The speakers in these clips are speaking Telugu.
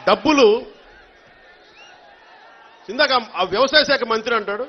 డబ్బులు ఇందాక ఆ వ్యవసాయ శాఖ మంత్రి అంటాడు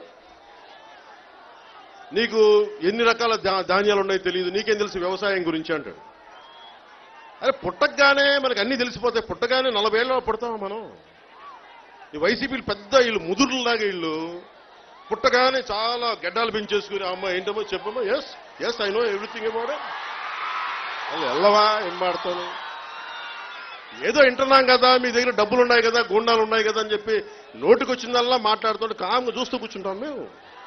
నీకు ఎన్ని రకాల ధా- ధాన్యాలు ఉన్నాయో తెలియదు నీకేం తెలుసు వ్యవసాయం గురించి అంటాడు అరే పుట్టగానే మనకు అన్ని తెలిసిపోతాయి పుట్టగానే నలభై ఏళ్ళలో పుడతామా మనం ఈ వైసీపీలు పెద్ద వీళ్ళు ముదురులాగా వీళ్ళు పుట్టగానే చాలా గడ్డాలు పెంచేసుకుని అమ్మ ఏంటమ్మో చెప్పమ్మా yes yes I know everything about అది వెళ్ళవా ఏం మాడతాను ఏదో వింటున్నాం కదా మీ దగ్గర డబ్బులు ఉన్నాయి కదా గుండాలు ఉన్నాయి కదా అని చెప్పి నోటికి వచ్చిందల్లా మాట్లాడుతుంటే కామ్గా చూస్తూ కూర్చుంటాం మేము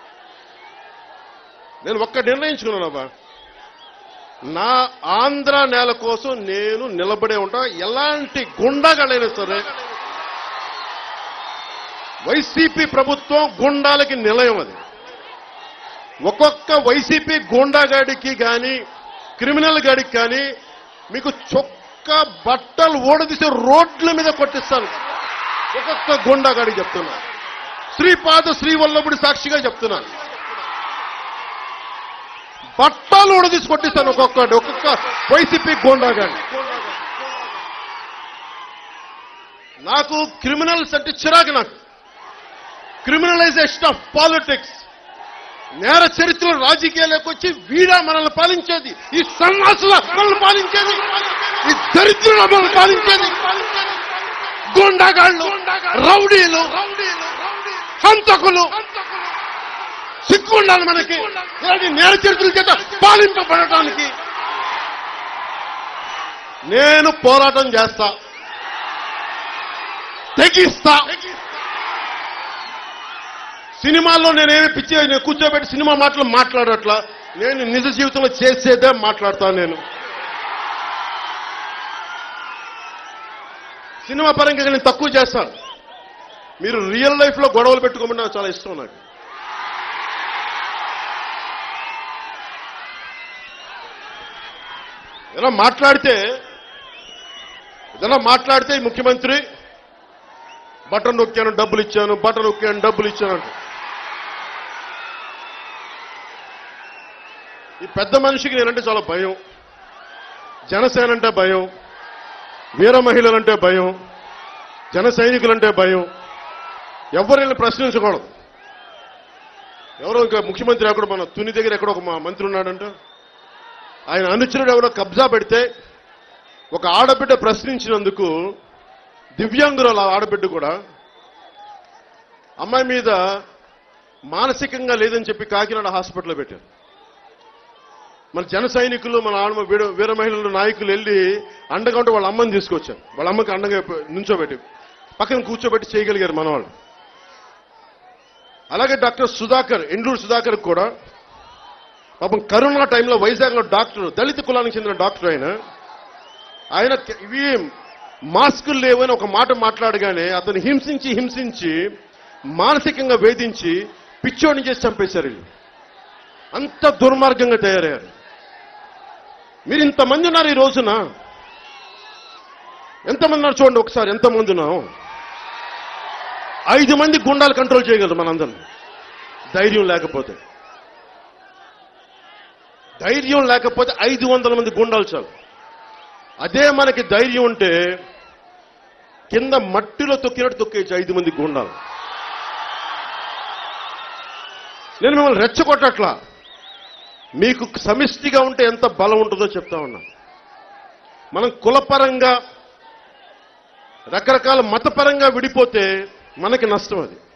నేను ఒక్క నిర్ణయించుకున్నాను అబ్బా నా ఆంధ్ర నేల కోసం నేను నిలబడే ఉంటా ఎలాంటి గుండాగాడైనా సరే వైసీపీ ప్రభుత్వం గుండాలకి నిలయం అది ఒక్కొక్క వైసీపీ గూండాగాడికి కానీ క్రిమినల్ గాడికి కానీ మీకు చొక్క బట్టలు ఓడదీసి రోడ్ల మీద కొట్టిస్తాను ఒక్కొక్క గూండాగాడికి చెప్తున్నా శ్రీపాద శ్రీవల్లభుడి సాక్షిగా చెప్తున్నాను బట్టలు ఓడదీసి కొట్టిస్తాను ఒక్కొక్కటి ఒక్కొక్క వైసీపీ గూండాగాడి నాకు క్రిమినల్స్ అంటే చిరాకు నాకు క్రిమినలైజేషన్ ఆఫ్ పాలిటిక్స్ నేర చరిత్రలో రాజకీయాలకు వచ్చి వీడా మనల్ని పాలించేది ఈ సన్నాసుల మనల్ని పాలించేది ఈ దరిద్రుల మనల్ని పాలించేది గుండాగాళ్ళు రౌడీలు హంతకులు సిగ్గు ఉండాలి మనకి ఇలాంటి నేర చరిత్రల చేత పాలింపబడటానికి నేను పోరాటం చేస్తా తెగిస్తా సినిమాల్లో నేనేమి పిచ్చి నేను కూర్చోబెట్టి సినిమా మాటలు మాట్లాడట్లా నేను నిజ జీవితంలో చేసేదే మాట్లాడతాను నేను సినిమా పరంగా నేను తక్కువ చేస్తాను మీరు రియల్ లైఫ్ లో గొడవలు పెట్టుకోమని నాకు చాలా ఇష్టం నాకు ఏదైనా మాట్లాడితే ఏదైనా మాట్లాడితే ఈ ముఖ్యమంత్రి బటన్ నొక్కాను డబ్బులు ఇచ్చాను బటన్ నొక్కాను డబ్బులు ఇచ్చాను అంట ఈ పెద్ద మనిషికి నేనంటే చాలా భయం జనసేన అంటే భయం వీర మహిళలంటే భయం జన సైనికులంటే భయం ఎవరిని ప్రశ్నించకూడదు ఎవరో ఇంకా ముఖ్యమంత్రి ఎక్కడ మన తుని దగ్గర ఎక్కడ ఒక మా మంత్రి ఉన్నాడంట ఆయన అనుచరుడు ఎవరో కబ్జా పెడితే ఒక ఆడబిడ్డ ప్రశ్నించినందుకు దివ్యాంగురాలు ఆ ఆడబిడ్డ కూడా అమ్మాయి మీద మానసికంగా లేదని చెప్పి కాకినాడ హాస్పిటల్లో పెట్టారు మన జన సైనికులు మన ఆడమ వీర వీర మహిళలు నాయకులు వెళ్ళి అండగా ఉంటే వాళ్ళ అమ్మని తీసుకొచ్చారు వాళ్ళ అమ్మకి అండగా నుంచోబెట్టి పక్కన కూర్చోబెట్టి చేయగలిగారు మనవాళ్ళు అలాగే డాక్టర్ సుధాకర్ ఎండూరు సుధాకర్ కూడా పాపం కరోనా టైంలో వైజాగ్లో డాక్టర్ దళిత కులానికి చెందిన డాక్టర్ ఆయన ఆయన ఇవి మాస్కులు లేవని ఒక మాట మాట్లాడగానే అతను హింసించి హింసించి మానసికంగా వేధించి పిచ్చోడిని చేసి చంపేశారు వీళ్ళు అంత దుర్మార్గంగా తయారయ్యారు మీరు ఇంతమంది ఉన్నారు ఈ రోజున ఎంతమంది ఉన్నారు చూడండి ఒకసారి ఎంతమంది ఉన్నాం ఐదు మంది గుండాలు కంట్రోల్ చేయగలరు మనందరం ధైర్యం లేకపోతే ధైర్యం లేకపోతే ఐదు వందల మంది గుండాలు చాలు అదే మనకి ధైర్యం ఉంటే కింద మట్టిలో తొక్కినట్టు తొక్కేయచ్చు ఐదు మంది గుండాలు నేను మిమ్మల్ని రెచ్చగొట్టట్లా మీకు సమిష్టిగా ఉంటే ఎంత బలం ఉంటుందో చెప్తా ఉన్నా మనం కులపరంగా రకరకాల మతపరంగా విడిపోతే మనకి నష్టం అది